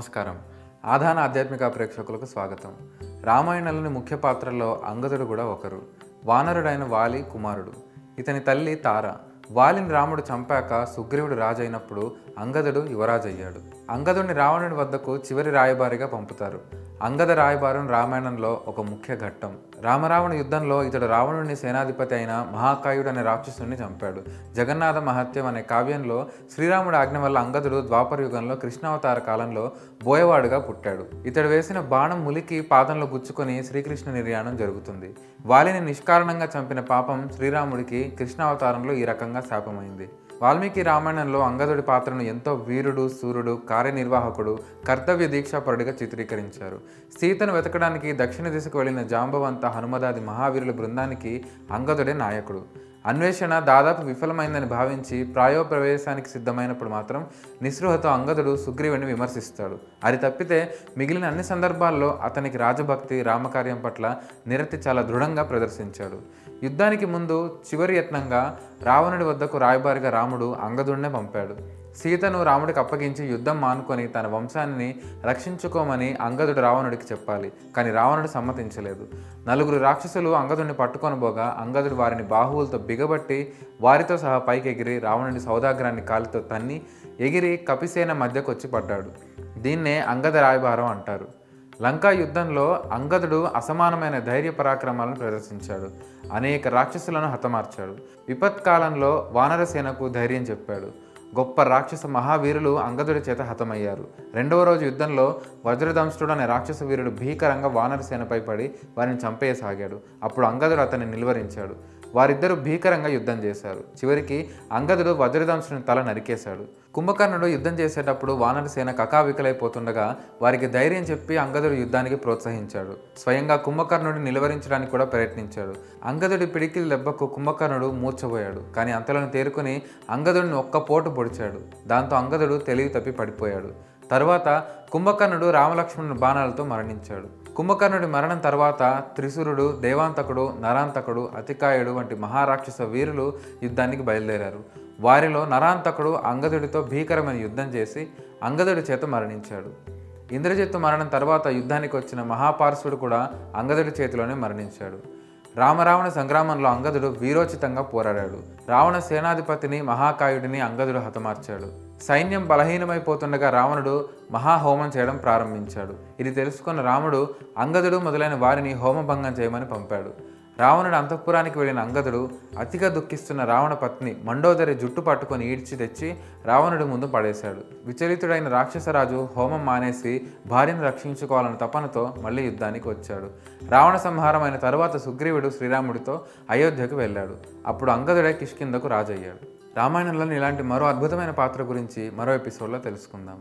నమస్కారం ఆధాన ఆధ్యాత్మిక ప్రేక్షకులకు స్వాగతం రామాయణంలోని ముఖ్య పాత్రల్లో అంగదుడు కూడా ఒకరు వానరుడైన వాలి కుమారుడు ఇతని తల్లి తార వాలిని రాముడు చంపాక సుగ్రీవుడు రాజు అయినప్పుడు అంగదుడు యువరాజు అయ్యాడు అంగదుడిని రావణుడి వద్దకు చివరి రాయబారిగా పంపుతారు అంగద రాయబారం రామాయణంలో ఒక ముఖ్య ఘట్టం రామరావణ యుద్ధంలో ఇతడు రావణుని సేనాధిపతి అయిన మహాకాయుడు అనే రాక్షసుని చంపాడు జగన్నాథ మహత్యం అనే కావ్యంలో శ్రీరాముడి ఆజ్ఞ వల్ల అంగదుడు ద్వాపర యుగంలో కృష్ణావతార కాలంలో బోయవాడుగా పుట్టాడు ఇతడు వేసిన బాణం ములికి పాదంలో గుచ్చుకొని శ్రీకృష్ణ నిర్యాణం జరుగుతుంది వాలిని నిష్కారణంగా చంపిన పాపం శ్రీరాముడికి కృష్ణావతారంలో ఈ రకంగా శాపమైంది వాల్మీకి రామాయణంలో అంగదుడి పాత్రను ఎంతో వీరుడు సూర్యుడు కార్యనిర్వాహకుడు కర్తవ్య దీక్షాపరుడిగా చిత్రీకరించారు సీతను వెతకడానికి దక్షిణ దిశకు వెళ్లిన జాంబవంత హనుమదాది మహావీరుల బృందానికి అంగదుడే నాయకుడు అన్వేషణ దాదాపు విఫలమైందని భావించి ప్రాయోప్రవేశానికి సిద్ధమైనప్పుడు మాత్రం నిస్పృహతో అంగదుడు సుగ్రీవుని విమర్శిస్తాడు అది తప్పితే మిగిలిన అన్ని సందర్భాల్లో అతనికి రాజభక్తి రామకార్యం పట్ల నిరతి చాలా దృఢంగా ప్రదర్శించాడు యుద్ధానికి ముందు చివరి యత్నంగా రావణుడి వద్దకు రాయబారిగా రాముడు అంగదుడినే పంపాడు సీతను రాముడికి అప్పగించి యుద్ధం మానుకొని తన వంశాన్ని రక్షించుకోమని అంగదుడు రావణుడికి చెప్పాలి కానీ రావణుడు సమ్మతించలేదు నలుగురు రాక్షసులు అంగదుడిని పట్టుకొని పోగా అంగదుడు వారిని బాహువులతో బిగబట్టి వారితో సహా పైకి ఎగిరి రావణుడి సౌదాగ్రాన్ని కాలితో తన్ని ఎగిరి కపిసేన మధ్యకు వచ్చి పడ్డాడు దీన్నే అంగద రాయబారం అంటారు లంకా యుద్ధంలో అంగదుడు అసమానమైన ధైర్య పరాక్రమాలను ప్రదర్శించాడు అనేక రాక్షసులను హతమార్చాడు విపత్కాలంలో వానరసేనకు ధైర్యం చెప్పాడు గొప్ప రాక్షస మహావీరులు అంగదుడి చేత హతమయ్యారు రెండవ రోజు యుద్ధంలో వజ్రదంష్టుడు అనే రాక్షస వీరుడు భీకరంగా వానరసేనపై పడి వారిని చంపేయసాగాడు అప్పుడు అంగదుడు అతన్ని నిలువరించాడు వారిద్దరూ భీకరంగా యుద్ధం చేశారు చివరికి అంగదుడు వజ్రదంశుని తల నరికేశాడు కుంభకర్ణుడు యుద్ధం చేసేటప్పుడు వానరసేన కకావికలైపోతుండగా వారికి ధైర్యం చెప్పి అంగదుడు యుద్ధానికి ప్రోత్సహించాడు స్వయంగా కుంభకర్ణుడిని నిలువరించడానికి కూడా ప్రయత్నించాడు అంగదుడి పిడికిలి దెబ్బకు కుంభకర్ణుడు మూర్చబోయాడు కానీ అంతలోనే తేరుకుని అంగదుడిని ఒక్క పోటు పొడిచాడు దాంతో అంగదుడు తెలివి తప్పి పడిపోయాడు తరువాత కుంభకర్ణుడు రామలక్ష్మణుని బాణాలతో మరణించాడు కుంభకర్ణుడి మరణం తర్వాత త్రిశూరుడు దేవాంతకుడు నరాంతకుడు అతికాయుడు వంటి మహారాక్షస వీరులు యుద్ధానికి బయలుదేరారు వారిలో నరాంతకుడు అంగదుడితో భీకరమైన యుద్ధం చేసి అంగదుడి చేత మరణించాడు ఇంద్రజిత్తు మరణం తర్వాత యుద్ధానికి వచ్చిన మహాపార్శ్వుడు కూడా అంగదుడి చేతిలోనే మరణించాడు రామరావణ సంగ్రామంలో అంగదుడు వీరోచితంగా పోరాడాడు రావణ సేనాధిపతిని మహాకాయుడిని అంగదుడు హతమార్చాడు సైన్యం బలహీనమైపోతుండగా రావణుడు మహాహోమం చేయడం ప్రారంభించాడు ఇది తెలుసుకున్న రాముడు అంగదుడు మొదలైన వారిని హోమభంగం చేయమని పంపాడు రావణుడు అంతఃపురానికి వెళ్ళిన అంగదుడు అతిగా దుఃఖిస్తున్న రావణ పత్ని మండోదరి జుట్టు పట్టుకొని ఈడ్చి తెచ్చి రావణుడి ముందు పడేశాడు విచలితుడైన రాక్షసరాజు హోమం మానేసి భార్యను రక్షించుకోవాలన్న తపనతో మళ్ళీ యుద్ధానికి వచ్చాడు రావణ సంహారం అయిన తరువాత సుగ్రీవుడు శ్రీరాముడితో అయోధ్యకు వెళ్ళాడు అప్పుడు అంగదుడే కిష్కిందకు రాజయ్యాడు రామాయణంలోని ఇలాంటి మరో అద్భుతమైన పాత్ర గురించి మరో ఎపిసోడ్లో తెలుసుకుందాం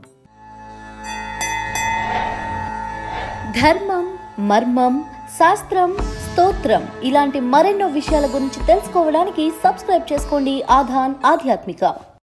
ధర్మం మర్మం శాస్త్రం స్తోత్రం ఇలాంటి మరెన్నో విషయాల గురించి తెలుసుకోవడానికి సబ్స్క్రైబ్ చేసుకోండి ఆధాన్ ఆధ్యాత్మిక